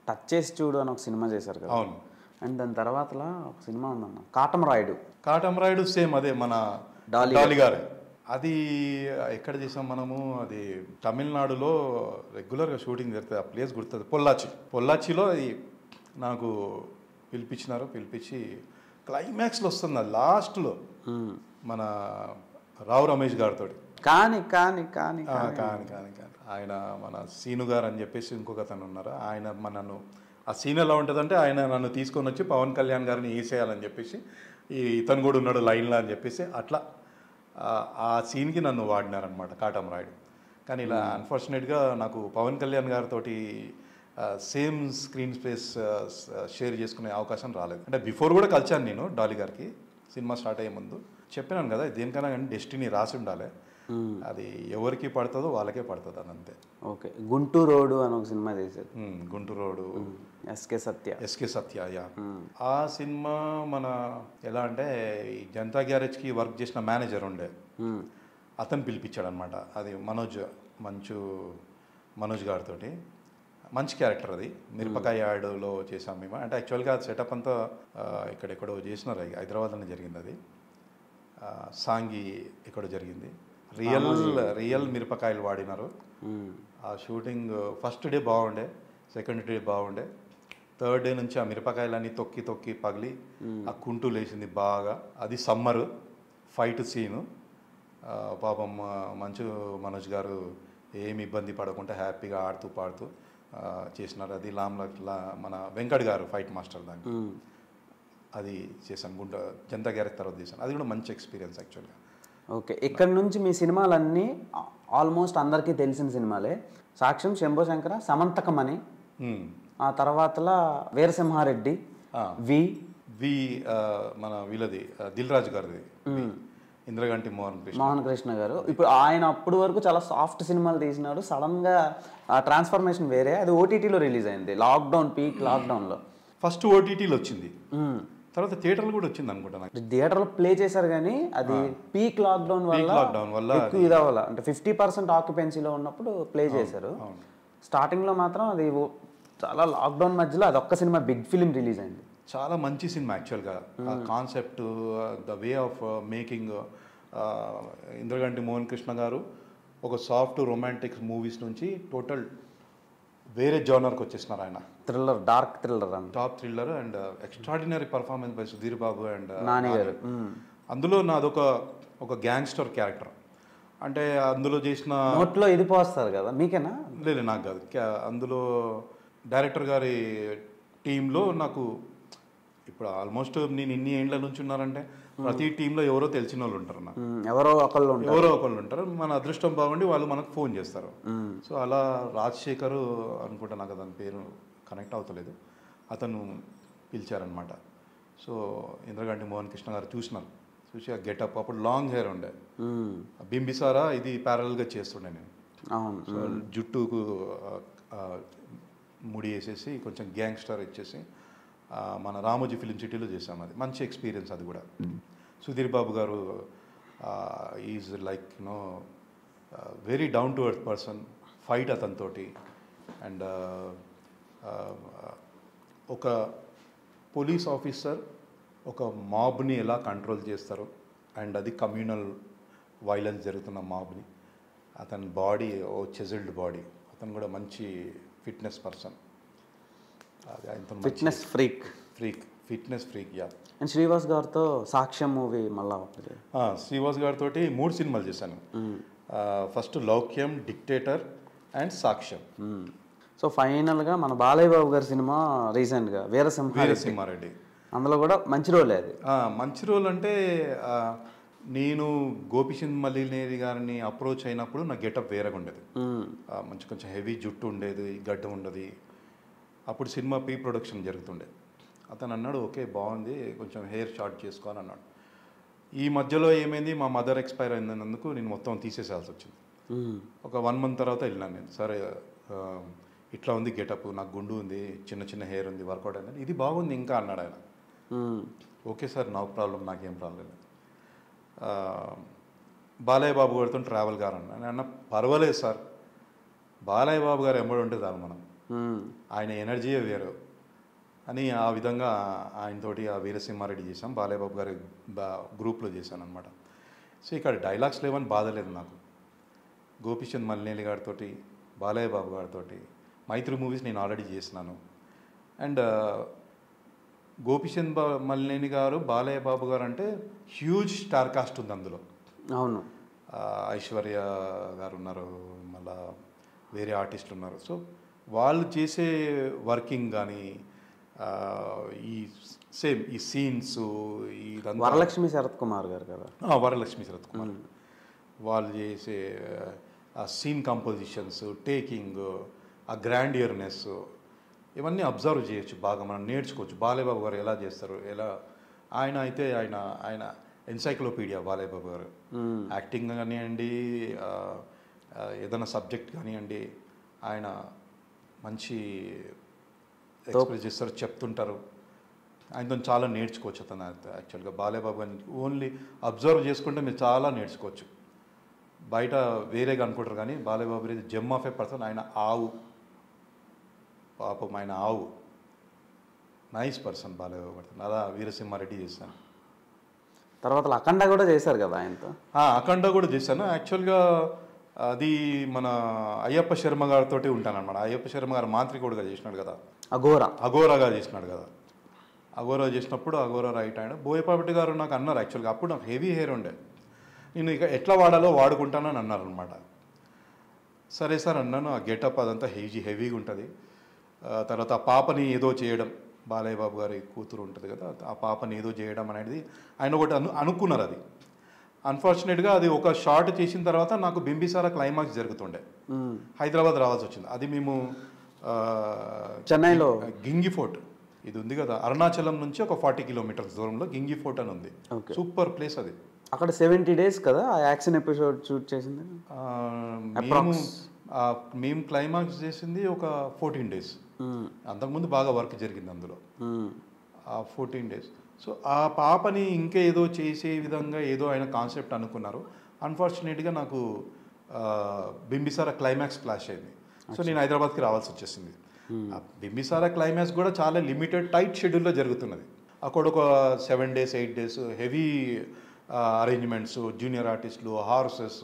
Touch చేసి చూడు అని ఒక సినిమా చేశారు కదా అవును అండ్ దాని తర్వాతలా ఒక సినిమా ఉందన్న కాటం రాయుడు కాటమరాయుడు సేమ్ అదే మన డాలీ డాలి గారు అది ఎక్కడ చేసాం మనము అది తమిళనాడులో రెగ్యులర్గా షూటింగ్ జరుగుతుంది ఆ ప్లేస్ గుర్తుంది పొల్లాచి పొల్లాచిలో అది నాకు పిలిపించినారు పిలిపించి క్లైమాక్స్లో వస్తుంది అది లాస్ట్లో మ్మ్. మన రావు రమేష్ గారితో కానీ కానీ కానీ కాని కాని కాని ఆయన మన సీను గారు అని చెప్పేసి ఇంకొక అతను ఉన్నారు ఆయన మన నన్ను ఆ సీన్ ఎలా ఉంటుందంటే ఆయన నన్ను తీసుకొని వచ్చి పవన్ కళ్యాణ్ గారిని వేసేయాలని చెప్పేసి ఈ ఇతను కూడా ఉన్నాడు లైన్లో అని చెప్పేసి అట్లా ఆ- ఆ సీన్కి నన్ను వాడినారనమాట కాటం రాయుడు కానీ ఇలా అన్ఫార్చునేట్గా నాకు పవన్ కళ్యాణ్ గారితో సేమ్ స్క్రీన్ స్పేస్ షేర్ చేసుకునే అవకాశం రాలేదు అంటే బిఫోర్ కూడా కలిశాను నేను డాలీ గారికి సినిమా స్టార్ట్ అయ్యే ముందు చెప్పినాను కదా దేనికైనా కానీ డెస్టినీ రాసి ఉండాలి అది ఎవరికి పడుతుందో వాళ్ళకే పడుతుంది అది అంతే ఓకే గుంటూరు రోడ్ అని ఒక సినిమా చేశారు um, Guntur road SK Satya SK Satya yeah ఆ సినిమా మన ఎలా అంటే ఈ జనతా గ్యారేజ్కి వర్క్ చేసిన మేనేజర్ ఉండే మ్మ్. అతను పిలిపించాడు అనమాట అది మనోజ్ మంచు మనోజ్ గారితో మంచి క్యారెక్టర్ అది మిరపకాయ యాడ్లో చేసాం మేము అంటే యాక్చువల్గా సెటప్ అంతా ఆ, ఇక్కడెక్కడో చేసినారు హైదరాబాద్లోనే జరిగింది అది ఆ, సాంగి ఎక్కడో జరిగింది రియల్ రియల్ మిరపకాయలు వాడినారు మ్మ్. ఆ షూటింగ్ ఫస్ట్ డే బాగుండే సెకండ్ డే బాగుండే థర్డ్ డే నుంచి ఆ మిరపకాయలన్నీ తొక్కి తొక్కి పగిలి ఆ కుంటు లేచింది బాగా అది సమ్మర్ ఫైట్ సీను పాపం ఆ, మంచు మనోజ్ గారు ఏమి ఇబ్బంది పడకుండా హ్యాపీగా ఆడుతూ పాడుతూ ఆ, చేసినారు అది లామ్ లా- మన వెంకట్ గారు ఫైట్ మాస్టర్ దానికి మ్మ్. అది చేశాను గుంట జనతా గ్యారేజ్ తర్వాత చేశాను అది కూడా మంచి ఎక్స్పీరియన్స్ యాక్చువల్గా ఓకే ఇక్కడ నుంచి మీ సినిమాలన్నీ ఆల్మోస్ట్ అందరికీ తెలిసిన సినిమాలే సాక్ష్యం శంభో శంకర సమంతకమణి ఆ తర్వాతలా వీరసింహారెడ్డి ఆ. వి వి ఆ, మన వీళ్ళది ఆ, దిల్ రాజు గారిది ఇంద్రగంటి మోహన్ కృష్ణ మోహన్ కృష్ణ గారు ఇప్పుడు ఆయన అప్పటి వరకు చాలా సాఫ్ట్ సినిమాలు తీసినాడు సడన్ గా ఆ ట్రాన్స్ఫర్మేషన్ వేరే అది ఓటీటీలో రిలీజ్ అయింది లాక్డౌన్ పీక్ లాక్డౌన్ లో ఫస్ట్ ఓటీటీలో వచ్చింది తర్వాత థియేటర్లు కూడా వచ్చింది అనుకుంటా నాకు థియేటర్లో ప్లే చేశారు కానీ అది పీక్ లాక్డౌన్ వల్ల లాక్డౌన్ వల్ల ఎక్కువ ఇది అవ్వాల అంటే ఫిఫ్టీ పర్సెంట్ ఆక్యుపెన్సీలో ఉన్నప్పుడు ప్లే చేశారు స్టార్టింగ్ లో మాత్రం అది ఓ- చాలా లాక్డౌన్ మధ్యలో అది ఒక్క సినిమా బిగ్ ఫిలిం రిలీజ్ అయింది చాలా మంచి సినిమా యాక్చువల్గా ఆ concept the way of making Indraganti Mohan Krishna గారు ఒక సాఫ్ట్ రొమాంటిక్ మూవీస్ నుంచి టోటల్ వేరే జోనర్కి వచ్చేసినారు ఆయన థ్రిల్లర్ డార్క్ థ్రిల్లర్ అంట top thriller and extraordinary performance by Sudheer Babu and Nani గారు మ్మ్. అందులో నాదొక ఒక గ్యాంగ్స్టర్ క్యారెక్టర్ అంటే అందులో చేసిన నోట్లో ఇది పోస్తారు కదా మీకేనా లేదు నాకు కాదు క్యా- అందులో డైరెక్టర్ గారి టీంలో నాకు ఇప్పుడు ఆల్మోస్ట్ నేను ఇన్ని ఏండ్ల నుంచి ఉన్నారంటే ప్రతి టీంలో ఎవరో తెలిసిన వాళ్ళు ఉంటారు నాకు మ్మ్. ఎవరో ఒకళ్ళు ఉంటారు ఎవరో ఒకళ్ళు ఉంటారు మన అదృష్టం బాగుండి వాళ్ళు మనకు ఫోన్ చేస్తారు మ్మ్. సో అలా రాజశేఖర్ అనుకుంటా నాకు అతని పేరు కనెక్ట్ అవుతలేదు అతను పిలిచారనమాట సో ఇంద్రగంటి మోహన్ కృష్ణ గారు చూసినారు చూసి ఆ గెటప్ అప్పుడు లాంగ్ హెయిర్ ఉండే మ్మ్. ఆ బింబిసారా ఇది ప్యారల్గా చేస్తుండే నేను అవును సో జుట్టుకు ఆ, ఆ, ముడి వేసేసి కొంచెం గ్యాంగ్స్టర్ ఇచ్చేసి ఆ, మన రామోజీ ఫిలిం సిటీలో చేసాం అది మంచి ఎక్స్పీరియన్స్ అది కూడా సుధీర్ బాబు గారు is like you know very down to earth person fight అతనితోటి అండ్ ఒక పోలీస్ ఆఫీసర్ ఒక మాబ్ని ఎలా కంట్రోల్ చేస్తారు అండ్ అది కమ్యూనల్ వైలెన్స్ జరుగుతున్న మాబ్ని అతని బాడీ ఓ చెజిల్డ్ బాడీ అతను కూడా మంచి ఫిట్నెస్ పర్సన్ అది ఆయనతో fitness freak freak fitness freak yeah and Srivas గారితో సాక్ష్యం మూవీ మళ్ళా ఒకటి శ్రీవాస్ గారితో మూడు సినిమాలు చేశాను first Loukyam dictator and Saakshyam so ఫైనల్గా మన బాలయ్య బాబు గారి సినిమా రీసెంట్గా వీరసింహ వీరసింహారెడ్డి అందులో కూడా మంచి రోలే అది ఆ, మంచి రోల్ అంటే ఆ, నేను గోపిచంద్ మల్లినేరి గారిని అప్రోచ్ అయినప్పుడు నా గెటప్ వేరేగా ఉండేది మ్మ్. ఆ, మంచి కొంచెం హెవీ జుట్టు ఉండేది గడ్డ ఉండదు అప్పుడు సినిమా ప్రీ ప్రొడక్షన్ జరుగుతుండే అతను అన్నాడు ఓకే బాగుంది కొంచెం హెయిర్ షార్ట్ చేసుకోని అన్నాడు ఈ మధ్యలో ఏమైంది మా మదర్ ఎక్స్పైర్ అయినందుకు నేను మొత్తం తీసేసేయాల్సి వచ్చింది మ్మ్. ఒక వన్ మంత్ తర్వాత వెళ్ళాను నేను సరే ఆ, ఇట్లా ఉంది గెటప్ నాకు గుండు ఉంది చిన్న చిన్న హెయిర్ ఉంది వర్కౌట్ అయింది ఇది బాగుంది ఇంకా అన్నాడు ఆయన hmm. Okay sir no problem నాకేం ప్రాబ్లం లేదు ఆ, బాలయ్య బాబు గారితో ట్రావెల్ గారు అన్న నేను అన్న పర్వాలేదు సార్ బాలయ్య బాబు గారు ఎంబడి ఉంటే చాలు మనం మ్మ్. ఆయన ఎనర్జీయే వేరు అని ఆ విధంగా ఆయనతోటి ఆ వీరసింహారెడ్డి చేశాం బాలయ్యబాబు గారి బా గ్రూప్లో చేశాను అనమాట సో ఇక్కడ డైలాగ్స్ లేవని బాధలేదు నాకు గోపిచంద్ మల్లేలి గారితో బాలయ్య బాబు గారితో మైత్రి మూవీస్ నేను ఆల్రెడీ చేసినాను అండ్ గోపిచంద్ బా మల్లేని గారు బాలయ్య బాబు గారు అంటే హ్యూజ్ స్టార్ కాస్ట్ ఉంది అందులో అవును ఆ, ఐశ్వర్య గారు ఉన్నారు మళ్ళా వేరే ఆర్టిస్టులు ఉన్నారు సో వాళ్ళు చేసే వర్కింగ్ కానీ ఈ సేమ్ ఈ సీన్స్ ఇదంతా వరలక్ష్మి శరత్ కుమార్ గారు కదా ఆ, వరలక్ష్మి శరత్ కుమార్ వాళ్ళు చేసే ఆ సీన్ కంపోజిషన్స్ టేకింగ్ ఆ గ్రాండియర్నెస్ ఇవన్నీ అబ్జర్వ్ చేయొచ్చు బాగా మనం నేర్చుకోవచ్చు బాలయ్యబాబు గారు ఎలా చేస్తారు ఎలా ఆయన అయితే ఆయన ఆయన ఎన్సైక్లోపీడియా బాలయ్యబాబు గారు మ్మ్. యాక్టింగ్ కానివ్వండి ఆ, ఆ, ఏదైనా సబ్జెక్ట్ కానివ్వండి ఆయన మంచి ఎక్స్ప్రెస్ చేస్తారు చెప్తుంటారు ఆయనతో చాలా నేర్చుకోవచ్చు అతను యాక్చువల్గా బాలయ్యబాబు గారిని ఓన్లీ అబ్జర్వ్ చేసుకుంటే మీరు చాలా నేర్చుకోవచ్చు బయట వేరేగా అనుకుంటారు కానీ బాలయ్యబాబు అనేది జెమ్ ఆఫ్ ఏ పర్సన్ ఆయన ఆవు పాపం ఆయన ఆవు నైస్ పర్సన్ బాలయ్యబాబు పర్సన్ అలా వీరసింహారెడ్డి చేశాను తర్వాత అఖండ కూడా చేశారు కదా ఆయనతో ఆ, అఖండ కూడా చేశాను యాక్చువల్గా అది మన అయ్యప్ప శర్మ గారితో ఉంటాను అనమాట అయ్యప్ప శర్మ గారు మాంత్రికుడుగా చేసినాడు కదా అఘోరా అఘోరాగా చేసినాడు కదా అఘోరా చేసినప్పుడు అఘోరా రైట్ ఆయన బోయపాటి గారు నాకు అన్నారు యాక్చువల్గా అప్పుడు నాకు హెవీ హెయిర్ ఉండే నేను ఇక ఎట్లా వాడాలో వాడుకుంటానని అన్నారు అనమాట సరే సార్ అన్నాను ఆ గెటప్ అదంతా హెవీ హెవీగా ఉంటుంది ఆ, తర్వాత ఆ పాపని ఏదో చేయడం బాలయ్య బాబు గారి కూతురు ఉంటుంది కదా ఆ పాపని ఏదో చేయడం అనేది ఆయన ఒకటి అను అనుకున్నారు అది అన్ఫార్చునేట్గా అది ఒక షార్ట్ చేసిన తర్వాత నాకు బింబిసారా క్లైమాక్స్ జరుగుతుండే మ్మ్. హైదరాబాద్ రావాల్సి వచ్చింది అది మేము ఆ, చెన్నైలో గింగి ఫోర్ట్ ఇది ఉంది కదా అరుణాచలం నుంచి ఒక ఫార్టీ కిలోమీటర్స్ దూరంలో గింగి ఫోర్ట్ అని ఉంది Okay. సూపర్ ప్లేస్ అది అక్కడ సెవెంటీ డేస్ కదా ఆ యాక్షన్ ఎపిసోడ్ షూట్ చేసింది ఆ, మేము ఆ, మేము క్లైమాక్స్ చేసింది ఒక ఫోర్టీన్ డేస్ మ్మ్. అంతకుముందు బాగా వర్క్ జరిగింది అందులో మ్మ్. ఆ ఫోర్టీన్ డేస్ సో ఆ పాపని ఇంకేదో చేసే విధంగా ఏదో ఆయన కాన్సెప్ట్ అనుకున్నారు అన్ఫార్చునేట్గా నాకు ఆ, బింబిసారా క్లైమాక్స్ క్లాష్ అయింది సో నేను హైదరాబాద్కి రావాల్సి వచ్చేసింది ఆ బింబిసారా క్లైమాక్స్ కూడా చాలా లిమిటెడ్ టైట్ షెడ్యూల్లో జరుగుతున్నది అక్కడ ఒక seven days eight days heavy arrangements junior ఆర్టిస్టులు హార్సెస్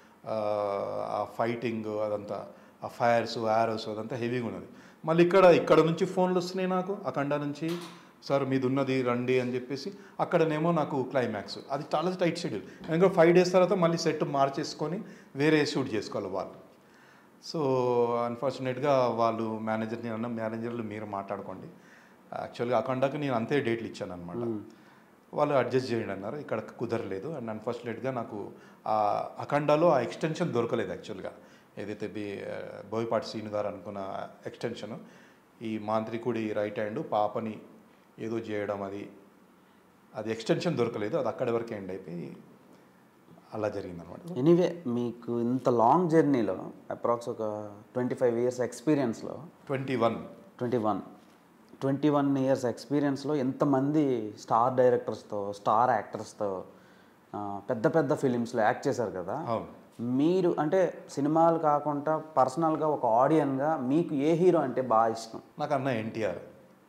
ఆ ఫైటింగ్ అదంతా ఆ ఫైర్స్ యారోస్ అదంతా హెవీగా ఉన్నది మళ్ళీ ఇక్కడ ఇక్కడ నుంచి ఫోన్లు వస్తున్నాయి నాకు అఖండ నుంచి సార్ మీది ఉన్నది రండి అని చెప్పేసి అక్కడనేమో నాకు క్లైమాక్స్ అది చాలా టైట్ షెడ్యూల్ ఇంకా ఫైవ్ డేస్ తర్వాత మళ్ళీ సెట్ మార్చేసుకొని వేరే షూట్ చేసుకోవాలి వాళ్ళు సో అన్ఫార్చునేట్గా వాళ్ళు మేనేజర్ని అన్న మేనేజర్లు మీరు మాట్లాడుకోండి యాక్చువల్గా అఖండకు నేను అంతే డేట్లు ఇచ్చాను అనమాట వాళ్ళు అడ్జస్ట్ చేయండి అన్నారు ఇక్కడ కుదరలేదు అండ్ అన్ఫార్చునేట్గా నాకు ఆ అఖండాలో ఆ ఎక్స్టెన్షన్ దొరకలేదు యాక్చువల్గా ఏదైతే బి బోయపాటి సీన్ గారు అనుకున్న ఎక్స్టెన్షన్ ఈ మాంత్రికుడి రైట్ హ్యాండ్ పాపని ఏదో చేయడం అది అది ఎక్స్టెన్షన్ దొరకలేదు అది అక్కడి వరకు ఎండ్ అయిపోయి అలా జరిగిందనమాట ఎనీవే మీకు ఇంత లాంగ్ జర్నీలో అప్రాక్స్ ఒక ట్వంటీ ఫైవ్ ఇయర్స్ ఎక్స్పీరియన్స్లో twenty one twenty one twenty one years ఎక్స్పీరియన్స్లో ఎంతమంది స్టార్ డైరెక్టర్స్తో స్టార్ యాక్టర్స్తో పెద్ద పెద్ద ఫిలిమ్స్లో యాక్ట్ చేశారు కదా అవును మీరు అంటే సినిమాలు కాకుండా పర్సనల్గా ఒక ఆడియన్గా మీకు ఏ హీరో అంటే బాగా ఇష్టం నాకు అన్న ఎన్టీఆర్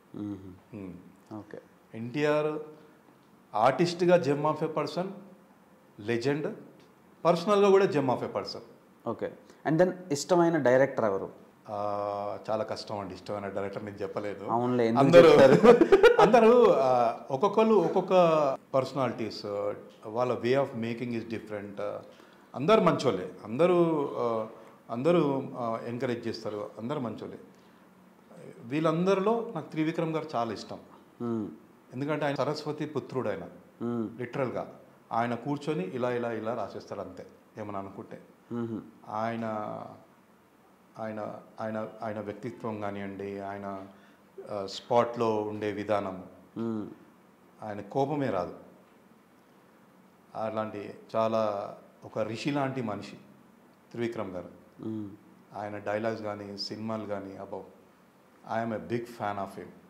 ఓకే ఎన్టీఆర్ ఆర్టిస్ట్గా gem of a person legend పర్సనల్గా కూడా gem of a person okay and then ఇష్టమైన డైరెక్టర్ ఎవరు చాలా కష్టం అండి ఇష్టమైన డైరెక్టర్ నేను చెప్పలేదు అవునులే, ఎందుకు అందరూ అందరూ ఆ, ఒక్కొక్కరు ఒక్కొక్క పర్సనాలిటీస్ వాళ్ళ way of making is different అందరు మంచోళ్ళే అందరూ ఆ, అందరూ ఎంకరేజ్ చేస్తారు అందరూ మంచోళ్ళే వీళ్ళందరిలో నాకు త్రివిక్రమ్ గారు చాలా ఇష్టం మ్మ్. ఎందుకంటే ఆయన సరస్వతి పుత్రుడు ఆయన మ్మ్. లిటరల్గా ఆయన కూర్చొని ఇలా ఇలా ఇలా రాసేస్తాడు అంతే ఏమని అనుకుంటే మ్మ్. ఆయన ఆయన ఆయన ఆయన వ్యక్తిత్వం కానివ్వండి ఆయన ఆ, స్పాట్లో ఉండే విధానం మ్మ్. ఆయన కోపమే రాదు అలాంటి చాలా ఒక రిషి లాంటి మనిషి త్రివిక్రమ్ గారు మ్మ్. ఆయన డైలాగ్స్ కానీ సినిమాలు కానీ above I'm a big fan of him